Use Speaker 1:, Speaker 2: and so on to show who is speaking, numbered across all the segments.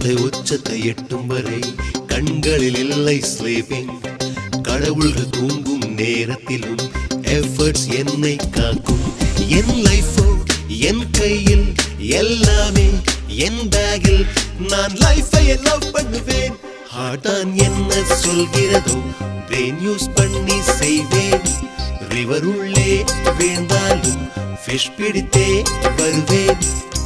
Speaker 1: உச்சத்தை உச்சத்தை எட்டும் வரை கண்களில் இல்லை ஸ்லீப்பிங் கடவுள்கள் தூங்கும் நேரத்திலும் எஃபர்ட்ஸ் என்னை காக்கும் என் லைஃபோ என் கையில் எல்லாமே என் பேக்கில் நான் லைஃபை லவ் பண்ணுவேன் ஹார்டான் என்ன சொல்கிறதோ பிரெயின் யூஸ் பண்ணி செய்வேன் ரிவர் உள்ளே வீழ்ந்தாலும் ஃபிஷ் பிடித்தே வருவேன்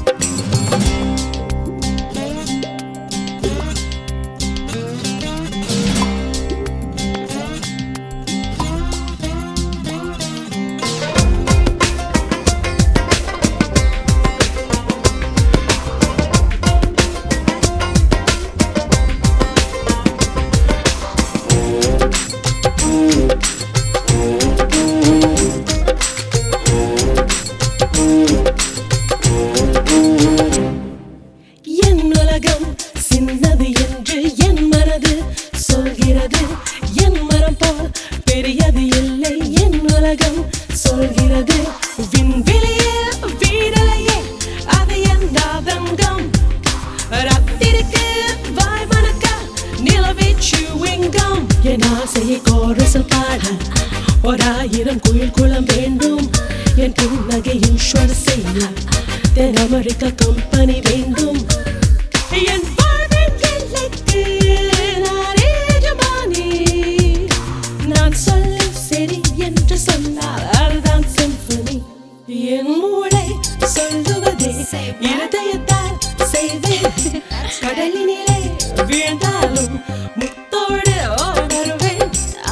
Speaker 2: என் உலகம் சின்னது என்று என் மனது சொல்கிறது என் மரம் போல் பெரியது இல்லை என் உலகம் சொல்கிறது விண்வெளியே வீடலையே அது என் தாதங்கம் ரத்திருக்கு வாய் மணக்க நிலவே சுவிங்கம் என் ஆசையை கோரசல் பாட ஓராயிரம் குயில் குளம் வேண்டும் என் புன்னகையின் ஸ்வர செய்ய தென் அமெரிக்க கம்பெனி வேண்டும் என் வாழ்வின் எல்லைக்கு நானே எஜமானி. நான் சொல்ல சரி என்று சொன்னால் அதுதான் சிம்பனி என் மூளை சொல்லுவதே இருதயத்தால் செய்வேன் கடலினிலே வீழ்ந்தாலும் முத்தோடு வருவேன்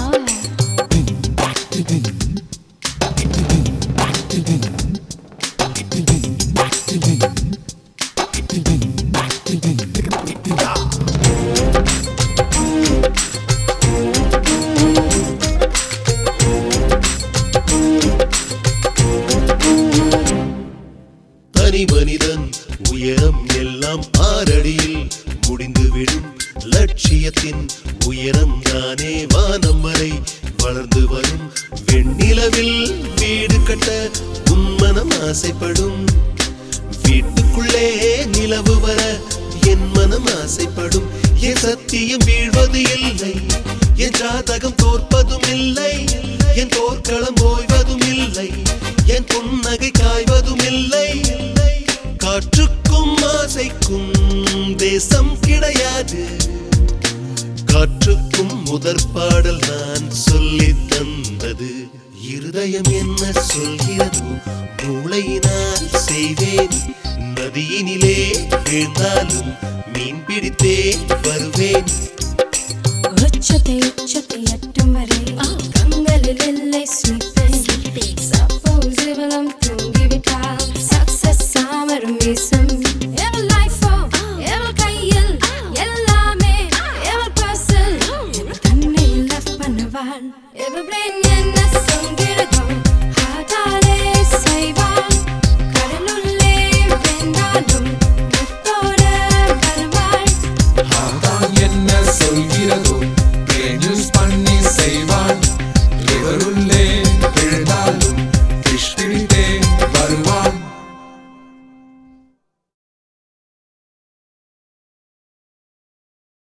Speaker 1: தனி மனிதன் உயரம் எல்லாம் ஆறடியில் முடிந்துவிடும் லட்சியத்தின் உயரம் தானே வானம் வரை வளர்ந்து வரும் வெண்ணிலவில் வீடு கட்ட உன்மனம் ஆசைப்படும் வீட்டுக்குள்ளே நிலவு வர என் மனம் ஆசைப்படும் என் சத்தியம் வீழ்வது இல்லை என் ஜாதகம் தோற்பதும் இல்லை என் போர்க்களம் ஓய்வதும் இல்லை என் புன்னகை காய்வதும் இல்லை காற்றுக்கும் ஆசைக்கும் தேசம் கிடையாது காற்றுக்கும் முதற் பாடல் நான் சொல்லி தந்தது இருதயம் என்ன சொல்கிறதோ மூளையினால் செய்வேன் நதியினிலே வீழ்ந்தாலும் மீன் பிடித்தே வருவேன்
Speaker 3: உச்சத்தை உச்சத்தை எட்டும் வரை கண்களில் இல்லை sleeping Suppose இவளும் தூங்கிவிட்டால் success ஆமரும் வீசும் எவள் life ஓ, எவள் கையில் எல்லாமே எவள் purse-ல் எவள் தன்னை love பண்ணுவாள் எவள் brain என்ன சொல்கிறதோ heart-ஆலே செய்வாள் கடலுள்ளே வெந்தாலும்